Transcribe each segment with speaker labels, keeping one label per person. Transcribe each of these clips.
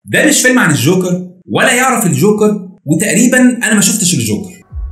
Speaker 1: ده مش فيلم عن الجوكر ولا يعرف الجوكر وتقريبا انا ما شفتش الجوكر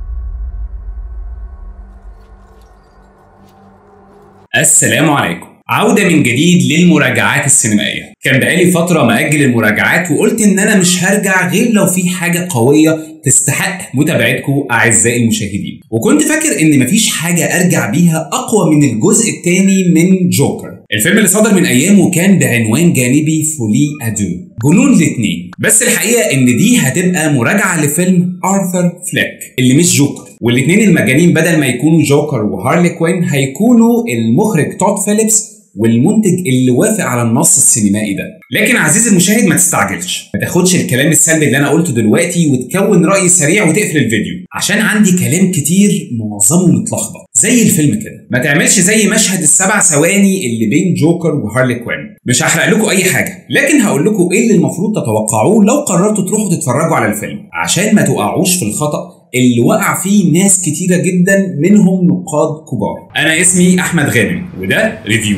Speaker 1: السلام عليكم عودة من جديد للمراجعات السينمائية كان بقالي فترة مأجل المراجعات وقلت إن أنا مش هرجع غير لو في حاجة قوية تستحق متابعتكم أعزائي المشاهدين وكنت فاكر إن مفيش حاجة أرجع بيها أقوى من الجزء الثاني من جوكر الفيلم اللي صدر من أيامه كان بعنوان جانبي فولي أدو جنون الاتنين بس الحقيقة إن دي هتبقى مراجعة لفيلم آرثر فليك اللي مش جوكر والاتنين المجانين بدل ما يكونوا جوكر وهارلي كوين هيكونوا المخرج تود فيليبس والمنتج اللي وافق على النص السينمائي ده لكن عزيزي المشاهد ما تستعجلش ما تاخدش الكلام السلبي اللي انا قلته دلوقتي وتكون راي سريع وتقفل الفيديو عشان عندي كلام كتير معظمه متلخبط زي الفيلم كده ما تعملش زي مشهد السبع ثواني اللي بين جوكر وهارلي كوين مش هحرق لكم اي حاجه لكن هقول لكم ايه اللي المفروض تتوقعوه لو قررتوا تروحوا تتفرجوا على الفيلم عشان ما تقعوش في الخطأ اللي وقع فيه ناس كتيرة جدا منهم نقاد كبار أنا اسمي أحمد غانم وده ريفيو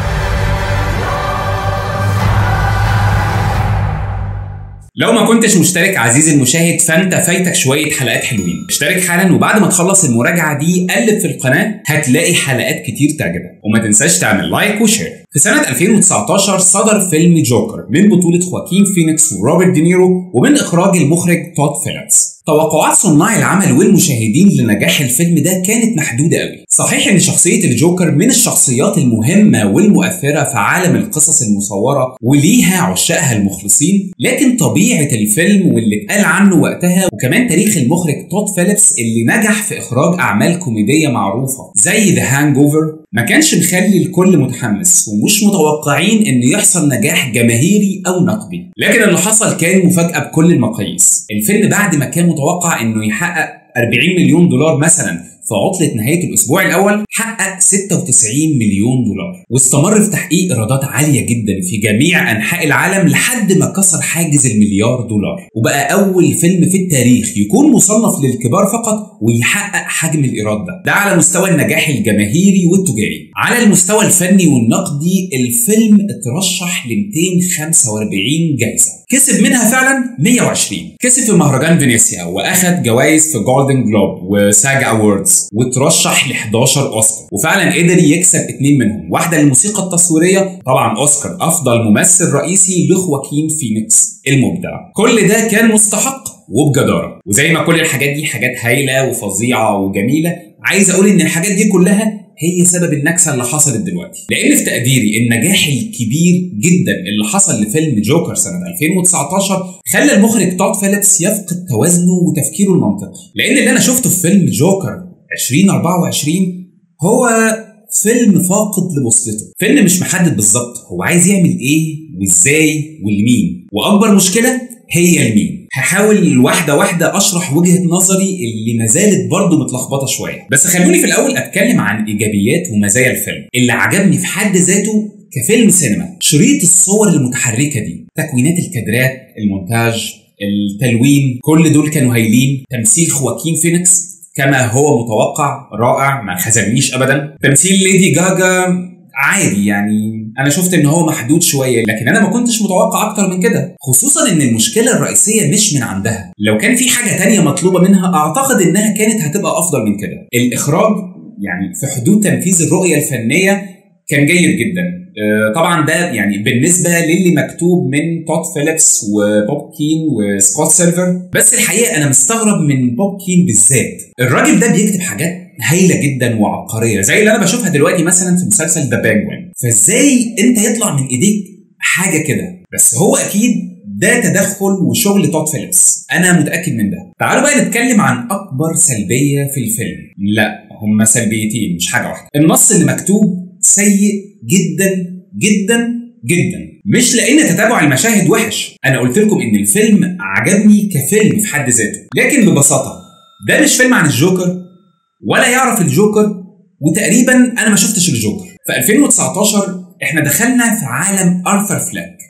Speaker 1: لو ما كنتش مشترك عزيزي المشاهد فانت فايتك شويه حلقات حلوين اشترك حالا وبعد ما تخلص المراجعه دي قلب في القناه هتلاقي حلقات كتير تعجبك وما تنساش تعمل لايك وشير في سنة 2019 صدر فيلم جوكر من بطولة خواكين فينيكس وروبرت دينيرو ومن إخراج المخرج تود فيليبس توقعات صناع العمل والمشاهدين لنجاح الفيلم ده كانت محدودة قوي صحيح ان شخصية الجوكر من الشخصيات المهمة والمؤثرة في عالم القصص المصورة وليها عشاقها المخلصين لكن طبيعة الفيلم واللي اتقال عنه وقتها وكمان تاريخ المخرج تود فيليبس اللي نجح في اخراج اعمال كوميدية معروفة زي ذا هانج اوفر ما كانش مخلي الكل متحمس ومش متوقعين ان يحصل نجاح جماهيري او نقدي لكن اللي حصل كان مفاجأة بكل المقاييس الفيلم بعد ما كان متوقع انه يحقق 40 مليون دولار مثلا في عطلة نهاية الأسبوع الأول حقق 96 مليون دولار واستمر في تحقيق إيرادات عالية جدا في جميع أنحاء العالم لحد ما كسر حاجز المليار دولار وبقى أول فيلم في التاريخ يكون مصنف للكبار فقط ويحقق حجم الإيراد ده ده على مستوى النجاح الجماهيري والتجاري على المستوى الفني والنقدي الفيلم اترشح ل 245 جايزة كسب منها فعلا 120 كسب في مهرجان فينيسيا واخد جوائز في جولدن جلوب وساج اووردز وترشح ل 11 اوسكار وفعلا قدر يكسب اثنين منهم واحده للموسيقى التصويريه طبعا اوسكار افضل ممثل رئيسي لخواكين فينيكس المبدع كل ده كان مستحق وبجداره وزي ما كل الحاجات دي حاجات هايله وفظيعه وجميله عايز اقول ان الحاجات دي كلها هي سبب النكسه اللي حصلت دلوقتي لان في تقديري النجاح الكبير جدا اللي حصل لفيلم جوكر سنه 2019 خلى المخرج تود فيليبس يفقد توازنه وتفكيره المنطقي لان اللي انا شفته في فيلم جوكر 2024 هو فيلم فاقد لبوصلته فيلم مش محدد بالظبط هو عايز يعمل ايه وازاي والمين واكبر مشكله هي المين هحاول واحده واحده اشرح وجهه نظري اللي ما زالت برضه متلخبطه شويه بس خلوني في الاول اتكلم عن ايجابيات ومزايا الفيلم اللي عجبني في حد ذاته كفيلم سينما شريط الصور المتحركه دي تكوينات الكادرات المونتاج التلوين كل دول كانوا هايلين تمثيل خواكين فينيكس كما هو متوقع رائع ما خذلنيش ابدا تمثيل ليدي جاجا عادي يعني انا شفت ان هو محدود شويه لكن انا ما كنتش متوقع اكتر من كده خصوصا ان المشكله الرئيسيه مش من عندها لو كان في حاجه تانية مطلوبه منها اعتقد انها كانت هتبقى افضل من كده الاخراج يعني في حدود تنفيذ الرؤيه الفنيه كان جيد جدا طبعا ده يعني بالنسبه للي مكتوب من تود فيليبس وبوب كين وسكوت سيلفر بس الحقيقه انا مستغرب من بوب كين بالذات الراجل ده بيكتب حاجات هايله جدا وعبقريه زي اللي انا بشوفها دلوقتي مثلا في مسلسل ذا بانجوين فازاي انت يطلع من ايديك حاجه كده بس هو اكيد ده تدخل وشغل تود فيليبس انا متاكد من ده تعالوا بقى نتكلم عن اكبر سلبيه في الفيلم لا هما سلبيتين مش حاجه واحده النص اللي مكتوب سيء جدا جدا جدا مش لان تتابع المشاهد وحش انا قلت لكم ان الفيلم عجبني كفيلم في حد ذاته لكن ببساطه ده مش فيلم عن الجوكر ولا يعرف الجوكر وتقريبا انا ما شفتش الجوكر في 2019 احنا دخلنا في عالم ارثر فلاك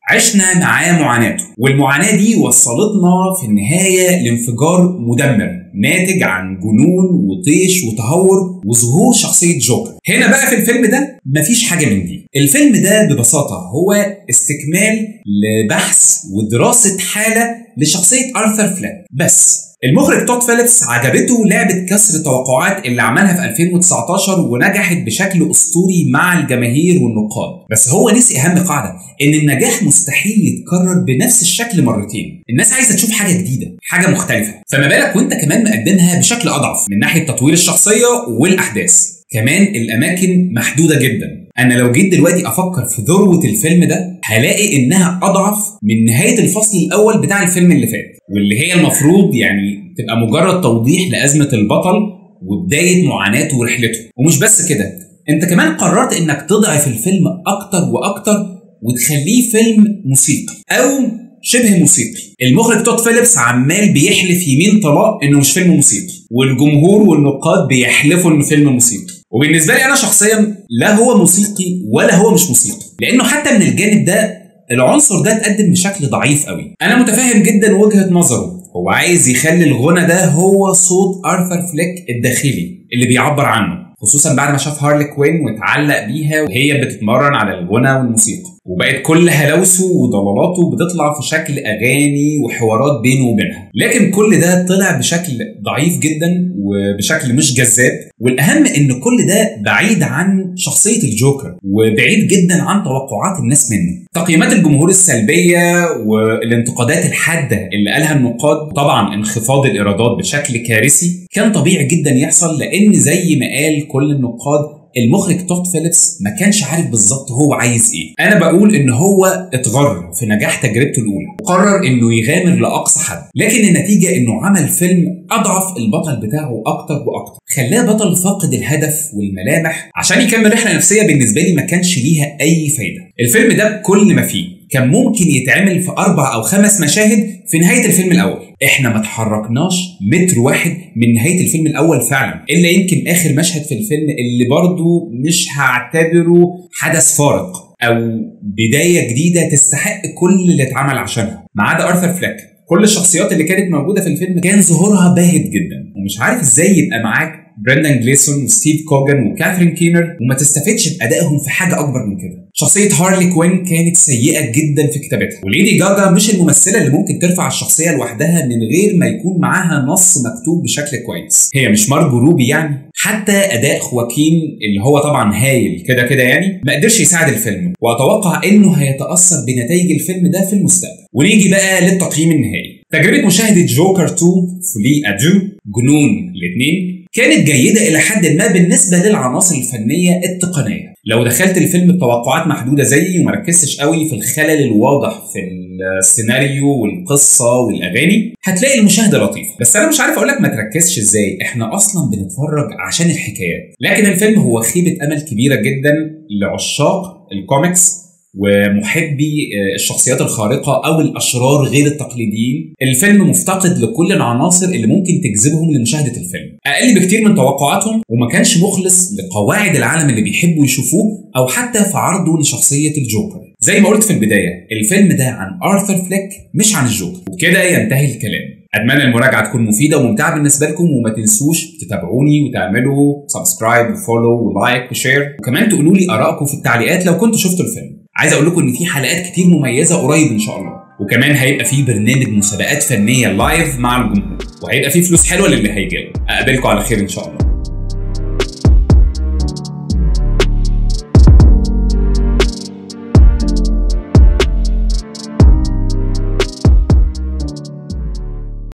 Speaker 1: عشنا معاه معاناته والمعاناة دي وصلتنا في النهاية لانفجار مدمر ناتج عن جنون وطيش وتهور وظهور شخصية جوكر هنا بقى في الفيلم ده مفيش حاجة من دي الفيلم ده ببساطة هو استكمال لبحث ودراسة حالة لشخصية أرثر فلاك بس المخرج تود فيليبس عجبته لعبة كسر التوقعات اللي عملها في 2019 ونجحت بشكل أسطوري مع الجماهير والنقاد بس هو نسي أهم قاعدة إن النجاح مستحيل يتكرر بنفس الشكل مرتين الناس عايزة تشوف حاجة جديدة حاجة مختلفة فما بالك وانت كمان مقدمها بشكل أضعف من ناحية تطوير الشخصية والأحداث كمان الأماكن محدودة جدا انا لو جيت دلوقتي افكر في ذروه الفيلم ده هلاقي انها اضعف من نهايه الفصل الاول بتاع الفيلم اللي فات واللي هي المفروض يعني تبقى مجرد توضيح لازمه البطل وبدايه معاناته ورحلته ومش بس كده انت كمان قررت انك تضعف الفيلم اكتر واكتر وتخليه فيلم موسيقي او شبه موسيقي المخرج تود فيليبس عمال بيحلف يمين طلاق انه مش فيلم موسيقي والجمهور والنقاد بيحلفوا انه فيلم موسيقي وبالنسبه لي انا شخصيا لا هو موسيقي ولا هو مش موسيقي لانه حتى من الجانب ده العنصر ده اتقدم بشكل ضعيف قوي انا متفهم جدا وجهه نظره هو عايز يخلي الغنى ده هو صوت ارثر فليك الداخلي اللي بيعبر عنه خصوصا بعد ما شاف هارلي كوين واتعلق بيها وهي بتتمرن على الغنى والموسيقى وبقت كل هلاوسه وضلالاته بتطلع في شكل اغاني وحوارات بينه وبينها لكن كل ده طلع بشكل ضعيف جدا وبشكل مش جذاب والاهم ان كل ده بعيد عن شخصيه الجوكر وبعيد جدا عن توقعات الناس منه تقييمات الجمهور السلبيه والانتقادات الحاده اللي قالها النقاد طبعا انخفاض الايرادات بشكل كارثي كان طبيعي جدا يحصل لان زي ما قال كل النقاد المخرج تود فيليبس ما كانش عارف بالظبط هو عايز ايه انا بقول ان هو اتغر في نجاح تجربته الاولى وقرر انه يغامر لاقصى حد لكن النتيجه انه عمل فيلم اضعف البطل بتاعه اكتر واكتر خلاه بطل فاقد الهدف والملامح عشان يكمل رحله نفسيه بالنسبه لي ما كانش ليها اي فايده الفيلم ده بكل ما فيه كان ممكن يتعمل في اربع او خمس مشاهد في نهايه الفيلم الاول احنا ما اتحركناش متر واحد من نهايه الفيلم الاول فعلا الا يمكن اخر مشهد في الفيلم اللي برضه مش هعتبره حدث فارق او بدايه جديده تستحق كل اللي اتعمل عشانها ما عدا ارثر فلاك كل الشخصيات اللي كانت موجوده في الفيلم كان ظهورها باهت جدا ومش عارف ازاي يبقى معاك برندان جليسون وستيف كوجان وكاثرين كينر وما تستفدش بادائهم في حاجه اكبر من كده شخصيه هارلي كوين كانت سيئه جدا في كتابتها وليدي جاجا مش الممثله اللي ممكن ترفع الشخصيه لوحدها من غير ما يكون معاها نص مكتوب بشكل كويس هي مش مارجو روبي يعني حتى اداء خواكين اللي هو طبعا هايل كده كده يعني ما قدرش يساعد الفيلم واتوقع انه هيتاثر بنتائج الفيلم ده في المستقبل ونيجي بقى للتقييم النهائي تجربة مشاهدة جوكر 2 فولي أدو جنون الاثنين كانت جيدة إلى حد ما بالنسبة للعناصر الفنية التقنية لو دخلت الفيلم بتوقعات محدودة زيي وما ركزتش قوي في الخلل الواضح في السيناريو والقصة والأغاني هتلاقي المشاهدة لطيفة بس أنا مش عارف أقول لك ما تركزش إزاي إحنا أصلا بنتفرج عشان الحكايات لكن الفيلم هو خيبة أمل كبيرة جدا لعشاق الكوميكس ومحبي الشخصيات الخارقة أو الأشرار غير التقليديين الفيلم مفتقد لكل العناصر اللي ممكن تجذبهم لمشاهدة الفيلم أقل بكتير من توقعاتهم وما كانش مخلص لقواعد العالم اللي بيحبوا يشوفوه أو حتى في عرضه لشخصية الجوكر زي ما قلت في البداية الفيلم ده عن آرثر فليك مش عن الجوكر وكده ينتهي الكلام اتمنى المراجعه تكون مفيده وممتعه بالنسبه لكم وما تنسوش تتابعوني وتعملوا سبسكرايب وفولو ولايك وشير وكمان تقولوا لي ارائكم في التعليقات لو كنتوا شفتوا الفيلم عايز اقول لكم ان في حلقات كتير مميزه قريب ان شاء الله وكمان هيبقى في برنامج مسابقات فنيه لايف مع الجمهور وهيبقى في فلوس حلوه للي هيجاوب اقابلكم على خير ان شاء الله